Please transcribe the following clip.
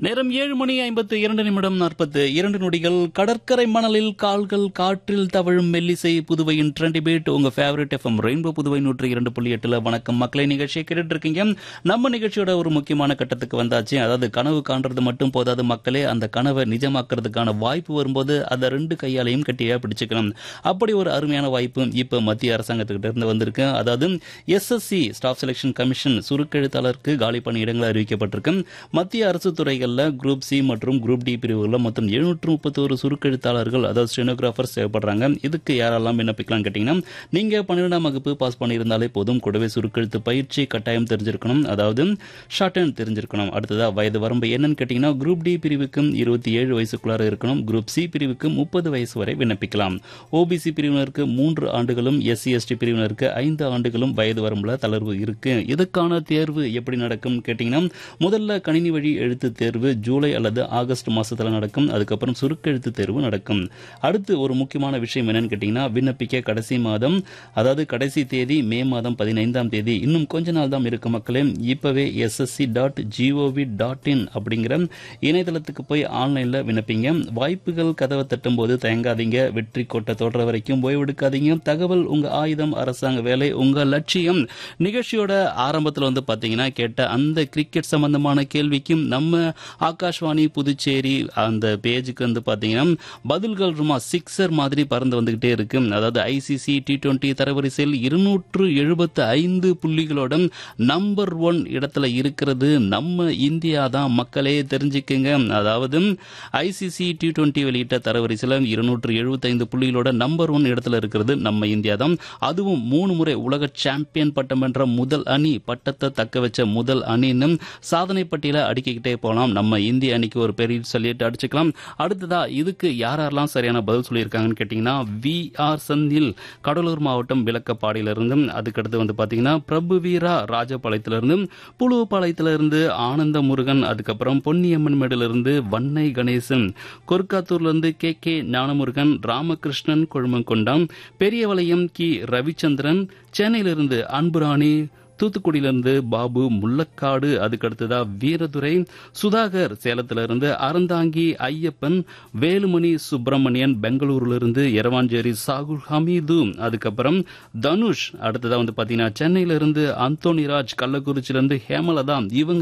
நேரம் ஏழு மணி ஐம்பத்து இரண்டு நிமிடம் நாற்பத்து இரண்டு நொடிகள் கடற்கரை மணலில் கால்கள் காற்றில் தவழும் மெல்லிசை புதுவையின் ட்ரெண்டி பீட் உங்க ஃபேவரட் எஃப்எம் ரெயின்போ புதுவை நூற்றி இரண்டு புள்ளி எட்டுல வணக்கம் மக்களை நிகழ்ச்சியை கேட்டுட்டு இருக்கீங்க நம்ம நிகழ்ச்சியோட ஒரு முக்கியமான கட்டத்துக்கு வந்தாச்சு அதாவது கனவு காண்றது மட்டும் போதாது மக்களே அந்த கனவை நிஜமாக்குறதுக்கான வாய்ப்பு வரும்போது அதை ரெண்டு கையாலையும் கட்டியா பிடிச்சுக்கணும் அப்படி ஒரு அருமையான வாய்ப்பு இப்ப மத்திய அரசாங்கத்துக்கிட்ட இருந்து வந்திருக்கு அதாவது எஸ்எஸ்சி ஸ்டாஃப் செலெக்ஷன் கமிஷன் சுருக்கெழுத்தாளருக்கு காலி பணியிடங்கள் அறிவிக்கப்பட்டிருக்கு மத்திய அரசு துறைகளில் குரூப் சி மற்றும் குரூப் டி பிரிவுகளில் மொத்தம் எழுநூற்று முப்பத்தோரு சுருக்கெழுத்தாளர்கள் அதாவது ஸ்டெனோகிராஃபர்ஸ் தேவைப்படுறாங்க இதுக்கு யாரெல்லாம் விண்ணப்பிக்கலாம் கேட்டீங்கன்னா நீங்க பன்னிரெண்டாம் வகுப்பு பாஸ் பண்ணியிருந்தாலே போதும் கூடவே சுருக்கெழுத்து பயிற்சி கட்டாயம் தெரிஞ்சிருக்கணும் அதாவது ஷார்ட் ஹேண்ட் தெரிஞ்சிருக்கணும் அடுத்ததா வயது வரம்பு என்னன்னு கேட்டீங்கன்னா குரூப் டி பிரிவுக்கு இருபத்தி ஏழு வயசுக்குள்ளார இருக்கணும் குரூப் சி பிரிவுக்கு முப்பது வயசு வரை விண்ணப்பிக்கலாம் ஓபிசி பிரிவினருக்கு மூன்று ஆண்டுகளும் எஸ்சி எஸ்டி பிரிவினருக்கு ஐந்து ஆண்டுகளும் வயது வரம்புல தளர்வு இருக்கு இதுக்கான தேர்வு எப்படி நடக்கும் கேட்டீங்கன்னா முதல்ல கணினி வழி எழுத்து தேர்வு ஜூலை அல்லது ஆகஸ்ட் மாசத்துல நடக்கும் அதுக்கப்புறம் சுருக்கெழுத்து தேர்வு நடக்கும் அடுத்து ஒரு முக்கியமான விஷயம் என்னன்னு கேட்டீங்கன்னா விண்ணப்பிக்க கடைசி மாதம் அதாவது கடைசி தேதி மே மாதம் பதினைந்தாம் தேதி இன்னும் கொஞ்ச நாள் தான் இருக்கு மக்களே இப்பவே SSC dot GOV dot in அப்படிங்கிற இணையதளத்துக்கு போய் ஆன்லைன்ல விண்ணப்பிங்க வாய்ப்புகள் கதவை தட்டும் போது தயங்காதீங்க வெற்றி கோட்டை தொடர வரைக்கும் ஓய்வெடுக்காதீங்க தகவல் உங்க ஆயுதம் அரசாங்க வேலை உங்க லட்சியம் நிகழ்ச்சியோட ஆரம்பத்தில் வந்து பாத்தீங்கன்னா கேட்ட அந்த கிரிக்கெட் சம்பந்தமான கேள்விக்கும் நம்ம ஆகாஷ்வாணி புதுச்சேரி அந்த பேஜுக்கு வந்து பாத்தீங்கன்னா பதில்கள் ரொம்ப சிக்ஸர் மாதிரி பறந்து வந்துகிட்டே இருக்கு அதாவது ஐசிசி டி டுவெண்டி தரவரிசையில் இருநூற்று எழுபத்து ஐந்து புள்ளிகளோட நம்பர் ஒன் இடத்துல இருக்கிறது நம்ம இந்தியா தான் மக்களே தெரிஞ்சுக்குங்க அதாவது ஐசிசி டி டுவெண்டி வெளியிட்ட தரவரிசையில் இருநூற்று எழுபத்தைந்து புள்ளிகளோட நம்பர் ஒன் இடத்துல இருக்கிறது நம்ம இந்தியா தான் அதுவும் மூணு முறை உலக சாம்பியன் பட்டம் வென்ற முதல் அணி பட்டத்தை தக்க வச்ச முதல் அணின்னு சாதனை பட்டியல அடிக்கிட்டே போகலாம் நம்ம இந்திய அணிக்கு ஒரு பெரிய சொல்லிட்டு அடிச்சுக்கலாம் அடுத்ததா இதுக்கு யார் யாரெல்லாம் சரியான பதில் சொல்லியிருக்காங்கன்னு கேட்டீங்கன்னா வி ஆர் சந்தில் கடலூர் மாவட்டம் விளக்கப்பாடியிலிருந்து அதுக்கடுத்து வந்து பாத்தீங்கன்னா பிரபு வீரா ராஜபாளையத்திலிருந்து புழுவப்பாளையத்திலிருந்து ஆனந்த முருகன் அதுக்கப்புறம் பொன்னியம்மன் மேடிலிருந்து வன்னை கணேசன் கொர்க்காத்தூர்ல இருந்து கே கே ஞானமுருகன் ராமகிருஷ்ணன் கொழுமங்கொண்டாம் பெரியவளையம் கி ரவிச்சந்திரன் சென்னையிலிருந்து அன்புராணி தூத்துக்குடியிலிருந்து பாபு முள்ளக்காடு அதுக்கடுத்ததா வீரதுரை சுதாகர் சேலத்திலிருந்து அறந்தாங்கி ஐயப்பன் வேலுமணி சுப்பிரமணியன் பெங்களூரிலிருந்து எரவாஞ்சேரி சாகுல் ஹமீது அதுக்கப்புறம் தனுஷ் அடுத்ததா வந்து பாத்தீங்கன்னா சென்னையிலிருந்து அந்தோனிராஜ் கள்ளக்குறிச்சியிலிருந்து ஹேமலதா இவங்க